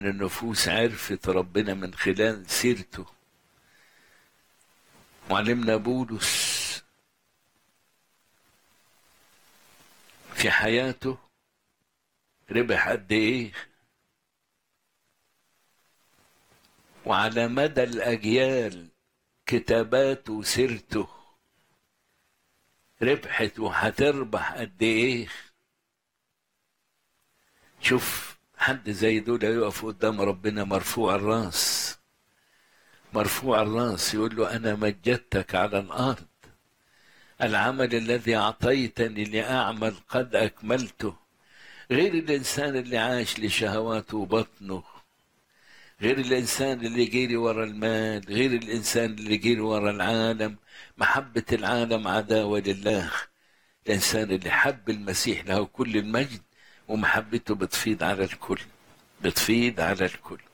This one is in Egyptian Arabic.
النفوس عرفت ربنا من خلال سيرته معلمنا بولس في حياته ربح قد ايه وعلى مدى الاجيال كتاباته وسيرته ربحت وهتربح قد ايه شوف حد زي دول يقف قدام ربنا مرفوع الراس مرفوع الراس يقول له انا مجدتك على الارض العمل الذي اعطيتني لاعمل قد اكملته غير الانسان اللي عاش لشهواته وبطنه غير الانسان اللي جري ورا المال غير الانسان اللي جري ورا العالم محبه العالم عداوه لله الانسان اللي حب المسيح له كل المجد ومحبته بتفيض على الكل بتفيض على الكل